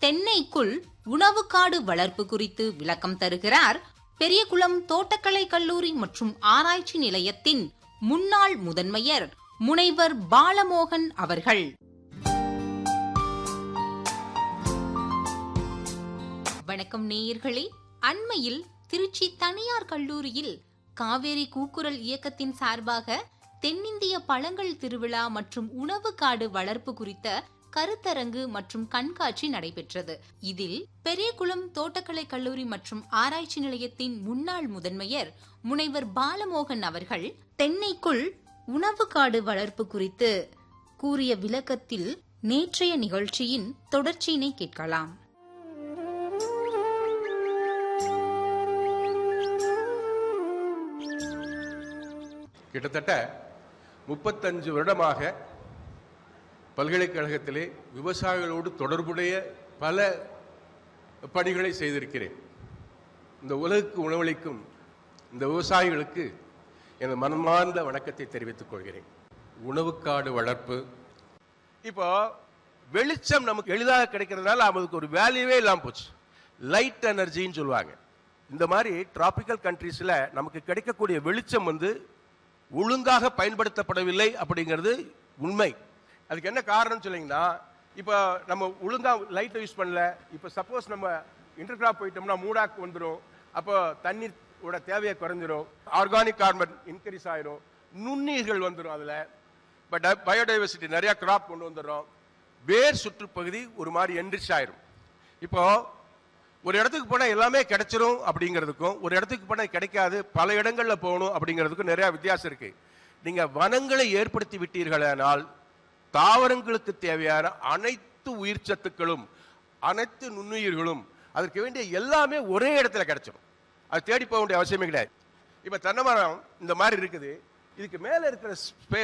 தென்னைக்குள் உணவுக்காடு வளர்ப்பு குறித்து விளக்கம் தருகிறார் பெரியகுளம் தோட்டக்கலை கல்லூரி மற்றும் ஆராய்ச்சி நிலையத்தின் முன்னாள் முதன்மையர் முனைவர் பாலமோகன் அவர்கள் வணக்கம் நேயர்களே அண்மையில் திருச்சி தனியார் கல்லூரியில் காவேரி கூக்குரல் இயக்கத்தின் சார்பாக தென்னிந்திய பழங்கள் திருவிழா மற்றும் உணவு காடு வளர்ப்பு குறித்த கருத்தரங்கு மற்றும் கண்காட்சி நடைபெற்றது இதில் பெரியகுளம் தோட்டக்கலை கல்லூரி மற்றும் ஆராய்ச்சி நிலையத்தின் முன்னாள் முதன்மையர் முனைவர் பாலமோகன் அவர்கள் தென்னைக்குள் உணவு காடு வளர்ப்பு குறித்து கூறிய விளக்கத்தில் நேற்றைய நிகழ்ச்சியின் தொடர்ச்சியினை கேட்கலாம் கிட்டத்தட்ட முப்பத்தஞ்சு வருடமாக பல்கலைக்கழகத்திலே விவசாயிகளோடு தொடர்புடைய பல பணிகளை செய்திருக்கிறேன் இந்த உலகுக்கு உணவளிக்கும் இந்த விவசாயிகளுக்கு எனது மனமார்ந்த வணக்கத்தை தெரிவித்துக் கொள்கிறேன் உணவுக்காடு வளர்ப்பு இப்போ வெளிச்சம் நமக்கு எளிதாக கிடைக்கிறதுனால அவங்களுக்கு ஒரு வேல்யூவே இல்லாமல் போச்சு லைட் எனர்ஜின்னு சொல்லுவாங்க இந்த மாதிரி டிராபிக்கல் கண்ட்ரீஸில் நமக்கு கிடைக்கக்கூடிய வெளிச்சம் வந்து ஒழுங்காக பயன்படுத்தப்படவில்லை அப்படிங்கிறது உண்மை அதுக்கு என்ன காரணம் சொன்னீங்கன்னா இப்போ நம்ம ஒழுங்கா லைட்டை யூஸ் பண்ணல இப்போ சப்போஸ் நம்ம இன்டர்கிராப் போயிட்டோம்னா மூடாக்கு வந்துடும் அப்போ தண்ணீரோட தேவையை குறைஞ்சிரும் ஆர்கானிக் கார்பன் இன்க்ரீஸ் ஆயிரும் நுண்ணீர்கள் வந்துடும் அதில் இப்போ பயோடைவர்சிட்டி நிறைய கிராப் கொண்டு வந்துடுறோம் வேர் சுற்றுப்பகுதி ஒரு மாதிரி என்ரிச் ஆயிரும் இப்போ ஒரு இடத்துக்கு போனால் எல்லாமே கிடைச்சிரும் அப்படிங்கிறதுக்கும் ஒரு இடத்துக்கு போனால் கிடைக்காது பல இடங்களில் போகணும் அப்படிங்கிறதுக்கும் நிறைய வித்தியாசம் இருக்கு நீங்க வனங்களை ஏற்படுத்தி விட்டீர்களானால் தாவரங்களுக்கு தேவையான அனைத்து உயிர் சத்துக்களும் அனைத்து நுண்ணுயிர்களும் அதற்கு வேண்டிய எல்லாமே ஒரே இடத்துல கிடைச்சிடும் அது தேடி போக வேண்டிய அவசியமே கிடையாது இப்போ தென்னை மரம் இந்த மாதிரி இருக்குது இதுக்கு மேலே இருக்கிற ஸ்பேஸ்